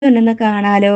പഠിച്ചോനെന്ന് കാണാലോ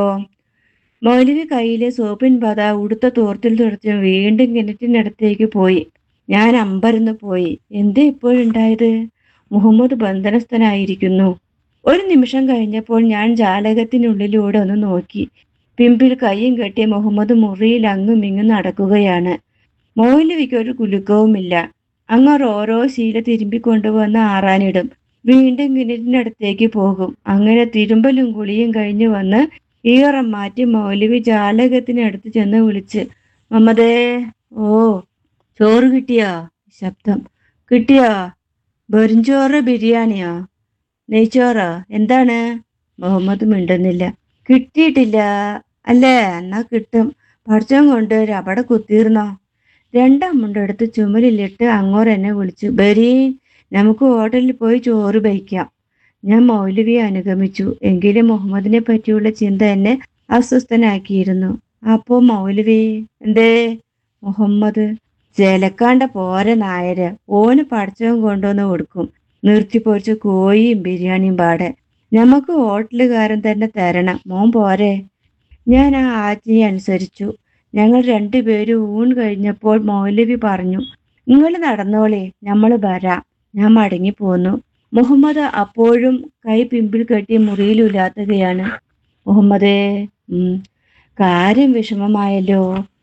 മൗലവി കയ്യിലെ സോപ്പിൻ പത ഉടുത്ത തോർത്തിൽ തുടച്ച് വീണ്ടും കിണറ്റിനടുത്തേക്ക് പോയി ഞാൻ അമ്പരന്ന് പോയി എന്തേ ഇപ്പോഴുണ്ടായത് മുഹമ്മദ് ബന്ധനസ്ഥനായിരിക്കുന്നു ഒരു നിമിഷം കഴിഞ്ഞപ്പോൾ ഞാൻ ജാലകത്തിനുള്ളിലൂടെ ഒന്ന് നോക്കി പിമ്പിൽ കൈയും കെട്ടിയ മുഹമ്മദ് മുറിയിൽ അങ്ങും ഇങ്ങും നടക്കുകയാണ് മൗലവിക്ക് ഒരു കുലുക്കവുമില്ല അങ്ങർ ഓരോ ശീല തിരുമ്പിക്കൊണ്ടുവന്ന് ആറാനിടും വീണ്ടും കിണറ്റിനടുത്തേക്ക് പോകും അങ്ങനെ തിരുമ്പലും കുളിയും കഴിഞ്ഞ് വന്ന് ഈറം മാറ്റി മൗലവി ജാലകത്തിനടുത്ത് ചെന്ന് വിളിച്ച് മമ്മദേ ഓ ചോറ് കിട്ടിയോ ശബ്ദം കിട്ടിയോ വെറുംചോറ് ബിരിയാണിയോ നെയ്ച്ചോറോ എന്താണ് മുഹമ്മദ് മിണ്ടുന്നില്ല കിട്ടിയിട്ടില്ല അല്ലേ എന്നാ കിട്ടും പഠിച്ചം കൊണ്ട് അവിടെ കുത്തിയിരുന്നോ രണ്ടാം മുണ്ടെടുത്ത് ചുമലിലിട്ട് അങ്ങോട്ട് എന്നെ വിളിച്ചു ബരീൻ നമുക്ക് ഹോട്ടലിൽ പോയി ചോറ് ബൈക്കാം ഞാൻ മൗലവിയെ അനുഗമിച്ചു എങ്കിലും മുഹമ്മദിനെ പറ്റിയുള്ള ചിന്ത എന്നെ അസ്വസ്ഥനാക്കിയിരുന്നു അപ്പോ മൗലവി എന്തേ മുഹമ്മദ് ജലക്കാണ്ട പോരെ നായര് ഓന് പഠിച്ചവൻ കൊണ്ടുവന്ന് കൊടുക്കും നിർത്തി പൊരിച്ച കോഴിയും ബിരിയാണിയും പാടെ നമുക്ക് ഹോട്ടലുകാരൻ തന്നെ തരണം മോൻ പോരെ ഞാൻ ആ ആജ്ഞയെ അനുസരിച്ചു ഞങ്ങൾ രണ്ടുപേരും ഊൺ കഴിഞ്ഞപ്പോൾ മൗലവി പറഞ്ഞു നിങ്ങൾ നടന്നോളേ നമ്മൾ വരാം ഞാൻ മടങ്ങി പോന്നു മുഹമ്മദ് അപ്പോഴും കൈ പിമ്പിൽ കെട്ടി മുറിയിലുലാത്തുകയാണ് മുഹമ്മദേ ഉം കാര്യം വിഷമമായല്ലോ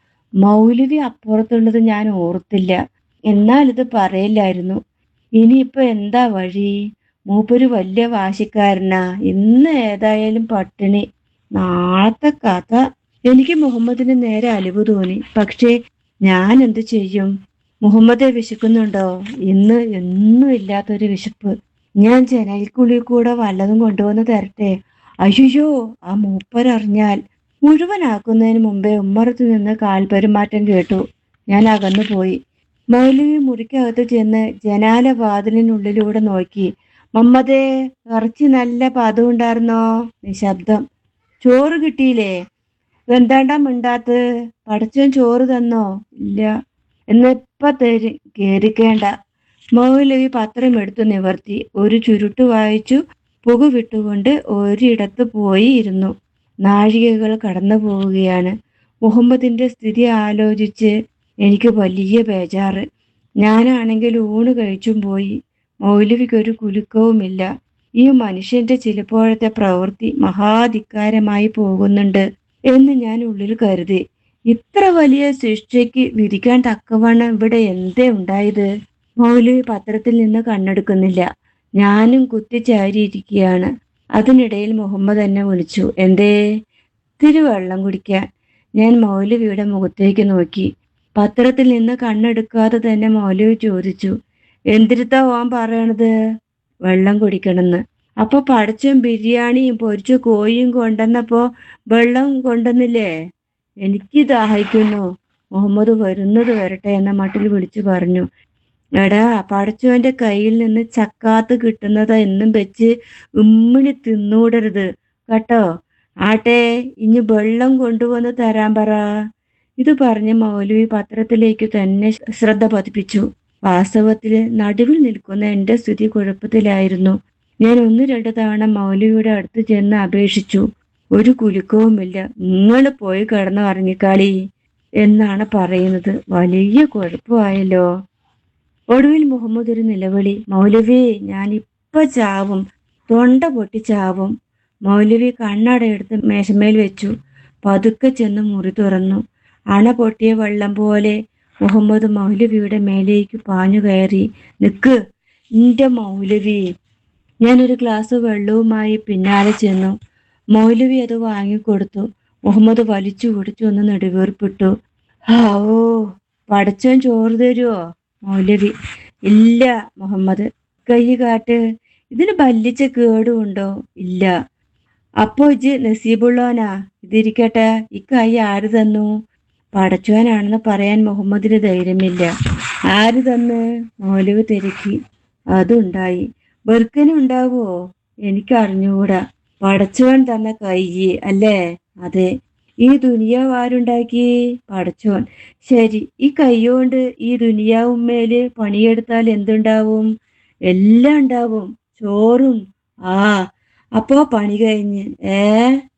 മൗലവി അപ്പുറത്തുള്ളത് ഞാൻ ഓർത്തില്ല എന്നാൽ ഇത് പറയില്ലായിരുന്നു ഇനിയിപ്പോ എന്താ വഴി മൂപ്പര് വലിയ വാശിക്കാരനാ ഇന്ന് ഏതായാലും പട്ടിണി നാളത്തെ കഥ എനിക്ക് മുഹമ്മദിന് നേരെ അലിവ് തോന്നി പക്ഷേ ഞാൻ എന്ത് ചെയ്യും മുഹമ്മദെ വിശക്കുന്നുണ്ടോ ഇന്ന് എന്നും ഇല്ലാത്തൊരു വിശപ്പ് ഞാൻ ജനൽക്കുള്ളിൽ കൂടെ വല്ലതും കൊണ്ടുവന്ന് തരട്ടെ അയ്യോ ആ മൂപ്പരറിഞ്ഞാൽ മുഴുവനാക്കുന്നതിന് മുമ്പേ ഉമ്മറത്ത് നിന്ന് കാൽപെരുമാറ്റം കേട്ടു ഞാൻ അകന്നു പോയി മൗലവി മുറിക്കകത്ത് ചെന്ന് ജനാല വാതിലിനുള്ളിലൂടെ നോക്കി മമ്മദേ ഇറച്ചി നല്ല പതവുണ്ടായിരുന്നോ നിശബ്ദം ചോറ് കിട്ടിയില്ലേ എന്താണ്ടാ മിണ്ടാത്ത് പഠിച്ചോൻ ചോറ് തന്നോ ഇല്ല എന്നിപ്പ തരി കേറിക്കേണ്ട മൗലവി പത്രം എടുത്തു നിവർത്തി ഒരു ചുരുട്ട് വായിച്ചു പുക വിട്ടുകൊണ്ട് ഒരിടത്ത് പോയി ഇരുന്നു നാഴികകൾ കടന്നു പോവുകയാണ് മുഹമ്മദിന്റെ സ്ഥിതി ആലോചിച്ച് എനിക്ക് വലിയ ബേജാറ് ഞാനാണെങ്കിൽ ഊണ് കഴിച്ചും പോയി മൗലവിക്കൊരു കുലുക്കവുമില്ല ഈ മനുഷ്യന്റെ ചിലപ്പോഴത്തെ പ്രവൃത്തി മഹാധിക്കാരമായി പോകുന്നുണ്ട് എന്ന് ഞാൻ ഉള്ളിൽ കരുതി ഇത്ര വലിയ ശിക്ഷയ്ക്ക് വിധിക്കാൻ തക്കവണ്ണം ഇവിടെ എന്തേ ഉണ്ടായത് മൗലവി പത്രത്തിൽ നിന്ന് കണ്ണെടുക്കുന്നില്ല ഞാനും കുത്തിച്ചാരിയിരിക്കുകയാണ് അതിനിടയിൽ മുഹമ്മദ് എന്നെ വിളിച്ചു എന്തേ തിരുവെള്ളം കുടിക്കാൻ ഞാൻ മൗലവിയുടെ മുഖത്തേക്ക് നോക്കി പത്രത്തിൽ നിന്ന് കണ്ണെടുക്കാതെ തന്നെ മൗലവി ചോദിച്ചു എന്തിരുത്താ ഓൻ പറയണത് വെള്ളം കുടിക്കണമെന്ന് അപ്പൊ പടച്ചും ബിരിയാണിയും പൊരിച്ച കോഴിയും കൊണ്ടുവന്നപ്പോ വെള്ളം കൊണ്ടുവന്നില്ലേ എനിക്ക് ദാഹിക്കുന്നു മുഹമ്മദ് വരുന്നത് വരട്ടെ എന്ന മട്ടിൽ വിളിച്ചു പറഞ്ഞു എടാ പടച്ചോന്റെ കയ്യിൽ നിന്ന് ചക്കാത്ത് കിട്ടുന്നത് എന്നും വെച്ച് ഉമ്മിണി തിന്നൂടരുത് കേട്ടോ ആട്ടെ ഇനി വെള്ളം കൊണ്ടുവന്ന് തരാൻ പറ ഇത് പറഞ്ഞ് മൗലവി പത്രത്തിലേക്ക് തന്നെ ശ്രദ്ധ പതിപ്പിച്ചു വാസ്തവത്തിൽ നടുവിൽ നിൽക്കുന്ന എന്റെ സ്ഥിതി കുഴപ്പത്തിലായിരുന്നു ഞാൻ ഒന്ന് രണ്ട് തവണ മൗലവിയുടെ അടുത്ത് ചെന്ന് അപേക്ഷിച്ചു ഒരു കുലുക്കവുമില്ല നിങ്ങൾ പോയി കിടന്ന് ഉറങ്ങിക്കാളി എന്നാണ് പറയുന്നത് വലിയ കുഴപ്പമായല്ലോ ഒടുവിൽ മുഹമ്മദ് ഒരു നിലവിളി മൗലവി ഞാൻ ഇപ്പൊ ചാവും തൊണ്ട പൊട്ടി ചാവും മൗലവി കണ്ണടയെടുത്ത് മേശമേൽ വെച്ചു പതുക്കെ ചെന്ന് മുറി തുറന്നു അണ പൊട്ടിയ വെള്ളം പോലെ മുഹമ്മദ് മൗലവിയുടെ മേലേക്ക് പാഞ്ഞു കയറി നിക്ക് നിന്റെ മൗലവി ഞാനൊരു ഗ്ലാസ് വെള്ളവുമായി പിന്നാലെ ചെന്നു മൗലവി അത് വാങ്ങിക്കൊടുത്തു മുഹമ്മദ് വലിച്ചു കുടിച്ചു ഒന്ന് നെടുവീർപ്പിട്ടു ഹാവോ പടച്ചോൻ ചോറ് തരുവോ മൗലവി ഇല്ല മുഹമ്മദ് കൈ കാട്ട് ഇതിന് ബല്ലിച്ച കേടുണ്ടോ ഇല്ല അപ്പോ ഇജ് നസീബുള്ളോനാ ഇതിരിക്കട്ടെ ഈ കൈ ആര് തന്നു പടച്ചോനാണെന്ന് പറയാൻ മുഹമ്മദിന് ധൈര്യമില്ല ആര് തന്ന് മൗലവി തിരക്കി അതുണ്ടായി ബെർക്കനുണ്ടാവോ എനിക്ക് അറിഞ്ഞുകൂടാ പടച്ചോൻ തന്ന കയ്യ് അല്ലേ അതെ ഈ ദുനിയാവ് ആരുണ്ടാക്കി പടച്ചോൻ ശരി ഈ കൈകൊണ്ട് ഈ ദുനിയാവുമ്മേല് പണിയെടുത്താൽ എന്തുണ്ടാവും എല്ലാം ഉണ്ടാവും ചോറും ആ അപ്പോ പണി കഴിഞ്ഞ് ഏ